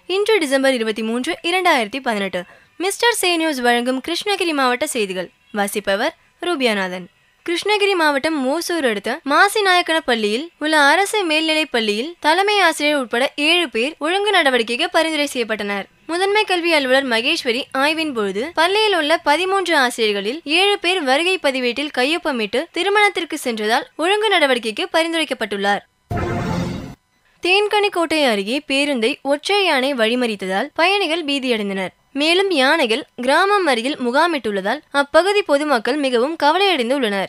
இன்று டிசம்பர் இருபத்தி மூன்று இரண்டாயிரத்தி பதினெட்டு மிஸ்டர் சே நியூஸ் வழங்கும் கிருஷ்ணகிரி மாவட்ட செய்திகள் வாசிப்பவர் ரூபியாநாதன் கிருஷ்ணகிரி மாவட்டம் ஓசூர் அடுத்த மாசிநாயக்கன பள்ளியில் உள்ள அரசு மேல்நிலைப் பள்ளியில் தலைமை ஆசிரியர் உட்பட ஏழு பேர் ஒழுங்கு நடவடிக்கைக்கு பரிந்துரை செய்யப்பட்டனர் முதன்மை கல்வி அலுவலர் மகேஸ்வரி ஆய்வின் பொழுது பள்ளியில் உள்ள பதிமூன்று ஆசிரியர்களில் ஏழு பேர் வருகை பதிவேட்டில் கையொப்பமிட்டு திருமணத்திற்கு சென்றதால் ஒழுங்கு நடவடிக்கைக்கு பரிந்துரைக்கப்பட்டுள்ளார் தேன்கனிக்கோட்டை அருகே பேருந்தை ஒற்றை யானை வழிமறித்ததால் பயணிகள் பீதியடைந்தனர் மேலும் யானைகள் கிராமம் அருகில் முகாமிட்டுள்ளதால் அப்பகுதி பொதுமக்கள் மிகவும் கவலையடைந்து உள்ளனர்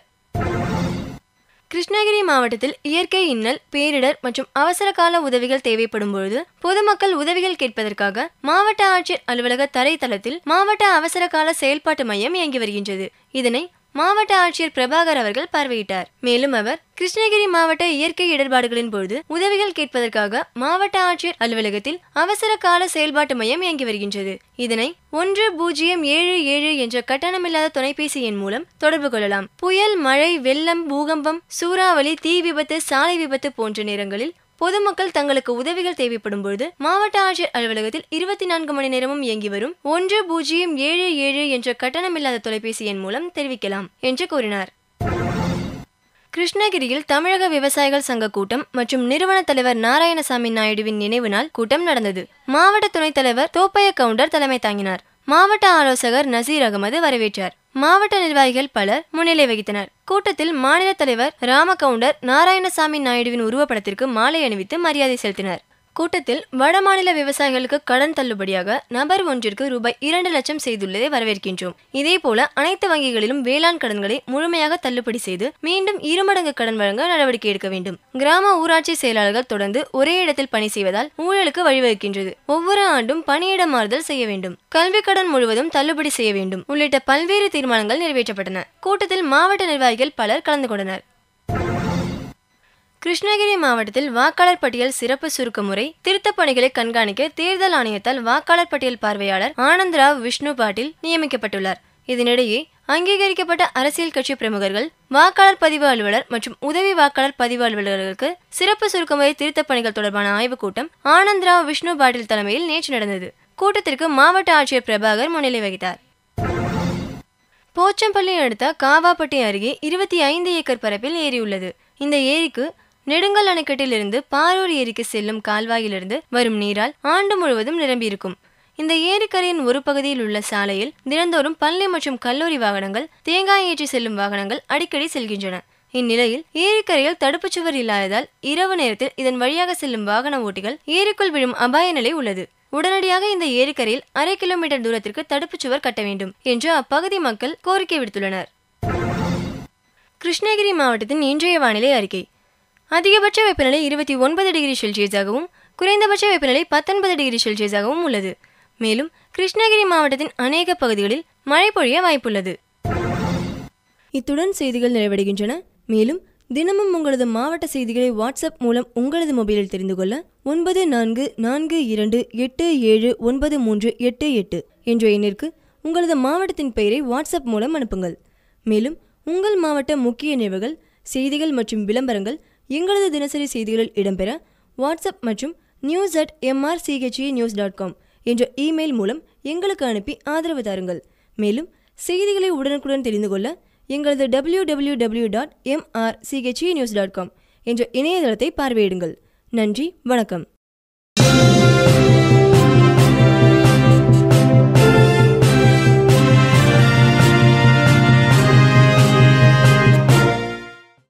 கிருஷ்ணகிரி மாவட்டத்தில் இயற்கை இன்னல் பேரிடர் மற்றும் அவசர கால உதவிகள் தேவைப்படும் பொழுது பொதுமக்கள் உதவிகள் கேட்பதற்காக மாவட்ட ஆட்சியர் அலுவலக தரைத்தளத்தில் மாவட்ட அவசர கால செயல்பாட்டு மையம் இயங்கி வருகின்றது இதனை மாவட்ட ஆட்சியர் பிரபாகர் அவர்கள் பார்வையிட்டார் மேலும் அவர் கிருஷ்ணகிரி மாவட்ட இயற்கை இடர்பாடுகளின் பொழுது உதவிகள் கேட்பதற்காக மாவட்ட ஆட்சியர் அலுவலகத்தில் அவசர கால செயல்பாட்டு மையம் இயங்கி வருகின்றது இதனை ஒன்று பூஜ்ஜியம் ஏழு ஏழு என்ற கட்டணமில்லாத தொலைபேசி எண் மூலம் தொடர்பு கொள்ளலாம் புயல் மழை வெள்ளம் பூகம்பம் சூறாவளி தீ விபத்து சாலை விபத்து போன்ற நேரங்களில் பொதுமக்கள் தங்களுக்கு உதவிகள் தேவைப்படும் பொழுது மாவட்ட ஆட்சியர் அலுவலகத்தில் இருபத்தி நான்கு மணி நேரமும் இயங்கி வரும் ஒன்று பூஜ்ஜியம் ஏழு ஏழு என்ற கட்டணமில்லாத தொலைபேசி எண் மூலம் தெரிவிக்கலாம் என்று கூறினார் கிருஷ்ணகிரியில் தமிழக விவசாயிகள் சங்க கூட்டம் மற்றும் நிறுவன தலைவர் நாராயணசாமி நாயுடுவின் நினைவு நாள் கூட்டம் நடந்தது மாவட்ட துணைத் தலைவர் தோப்பைய கவுண்டர் தலைமை தாங்கினார் மாவட்ட ஆலோசகர் நசீர் அகமது வரவேற்றார் மாவட்ட நிர்வாகிகள் பலர் முன்னிலை வகித்தனர் கூட்டத்தில் மாநில தலைவர் ராமகவுண்டர் நாராயணசாமி நாயுடுவின் உருவப்படத்திற்கு மாலை அணிவித்து மரியாதை செலுத்தினர் கூட்டத்தில் வடமாநில விவசாயிகளுக்கு கடன் தள்ளுபடியாக நபர் ஒன்றிற்கு ரூபாய் இரண்டு லட்சம் செய்துள்ளதை வரவேற்கின்றோம் இதேபோல அனைத்து வங்கிகளிலும் வேளாண் கடன்களை முழுமையாக தள்ளுபடி செய்து மீண்டும் இருமடங்கு கடன் வழங்க நடவடிக்கை எடுக்க வேண்டும் கிராம ஊராட்சி செயலாளர்கள் தொடர்ந்து ஒரே இடத்தில் பணி செய்வதால் ஊழலுக்கு வழிவகுக்கின்றது ஒவ்வொரு ஆண்டும் பணியிட மாறுதல் செய்ய வேண்டும் கல்வி கடன் முழுவதும் தள்ளுபடி செய்ய வேண்டும் உள்ளிட்ட பல்வேறு தீர்மானங்கள் நிறைவேற்றப்பட்டன கூட்டத்தில் மாவட்ட நிர்வாகிகள் பலர் கலந்து கொண்டனர் கிருஷ்ணகிரி மாவட்டத்தில் வாக்காளர் பட்டியல் சிறப்பு சுருக்க முறை திருத்தப் பணிகளை கண்காணிக்க தேர்தல் ஆணையத்தால் வாக்காளர் பட்டியல் பார்வையாளர் ஆனந்த்ராவ் விஷ்ணு பாட்டில் நியமிக்கப்பட்டுள்ளார் இதனிடையே அங்கீகரிக்கப்பட்ட அரசியல் கட்சி பிரமுகர்கள் வாக்காளர் பதிவு அலுவலர் மற்றும் உதவி வாக்காளர் பதிவு அலுவலர்களுக்கு சிறப்பு சுருக்கமுறை திருத்தப் பணிகள் தொடர்பான ஆய்வுக் கூட்டம் ஆனந்த்ராவ் விஷ்ணு பாட்டில் தலைமையில் நேற்று நடந்தது கூட்டத்திற்கு மாவட்ட ஆட்சியர் பிரபாகர் முன்னிலை வகித்தார் போச்சம்பள்ளி அடுத்த காவாப்பட்டி அருகே இருபத்தி ஐந்து ஏக்கர் பரப்பில் ஏரி உள்ளது இந்த ஏரிக்கு நெடுங்கல் அணைக்கட்டிலிருந்து பாரூர் ஏரிக்கு செல்லும் கால்வாயிலிருந்து வரும் நீரால் ஆண்டு முழுவதும் நிரம்பியிருக்கும் இந்த ஏரிக்கரையின் ஒரு பகுதியில் உள்ள சாலையில் தினந்தோறும் பள்ளி மற்றும் கல்லூரி வாகனங்கள் தேங்காய் ஏற்றி செல்லும் வாகனங்கள் அடிக்கடி செல்கின்றன இந்நிலையில் ஏரிக்கரையில் தடுப்புச் சுவர் இல்லாததால் இரவு நேரத்தில் இதன் வழியாக செல்லும் வாகன ஓட்டிகள் ஏரிக்குள் விழும் அபாய நிலை உள்ளது உடனடியாக இந்த ஏரிக்கரையில் அரை கிலோமீட்டர் தூரத்திற்கு தடுப்புச் சுவர் கட்ட வேண்டும் என்று அப்பகுதி மக்கள் கோரிக்கை விடுத்துள்ளனர் கிருஷ்ணகிரி மாவட்டத்தின் இன்றைய வானிலை அறிக்கை அதிகபட்ச வெப்பநிலை இருபத்தி ஒன்பது டிகிரி செல்சியஸாகவும் குறைந்தபட்ச வெப்பநிலை பத்தொன்பது டிகிரி செல்சியஸாகவும் உள்ளது மேலும் கிருஷ்ணகிரி மாவட்டத்தின் அநேக பகுதிகளில் மழை பொழிய வாய்ப்புள்ளது இத்துடன் செய்திகள் நிறைவடைகின்றன மேலும் தினமும் உங்களது மாவட்ட செய்திகளை வாட்ஸ்அப் மூலம் உங்களது மொபைலில் தெரிந்து கொள்ள ஒன்பது நான்கு நான்கு இரண்டு எட்டு ஏழு ஒன்பது மூன்று எட்டு எட்டு என்ற எண்ணிற்கு உங்களது மாவட்டத்தின் பெயரை வாட்ஸ்அப் மூலம் அனுப்புங்கள் மேலும் உங்கள் மாவட்ட முக்கிய நிகழ்வுகள் செய்திகள் மற்றும் விளம்பரங்கள் எங்களது தினசரி செய்திகளில் இடம்பெற வாட்ஸ்அப் மற்றும் news at MRCHA news dot com என்ற இமெயில் மூலம் எங்களுக்கு அனுப்பி ஆதரவு தாருங்கள் மேலும் செய்திகளை உடனுக்குடன் தெரிந்து கொள்ள எங்களது W W W dot MRCHA news dot com என்ற இணையதளத்தை பார்வையிடுங்கள் நன்றி வணக்கம்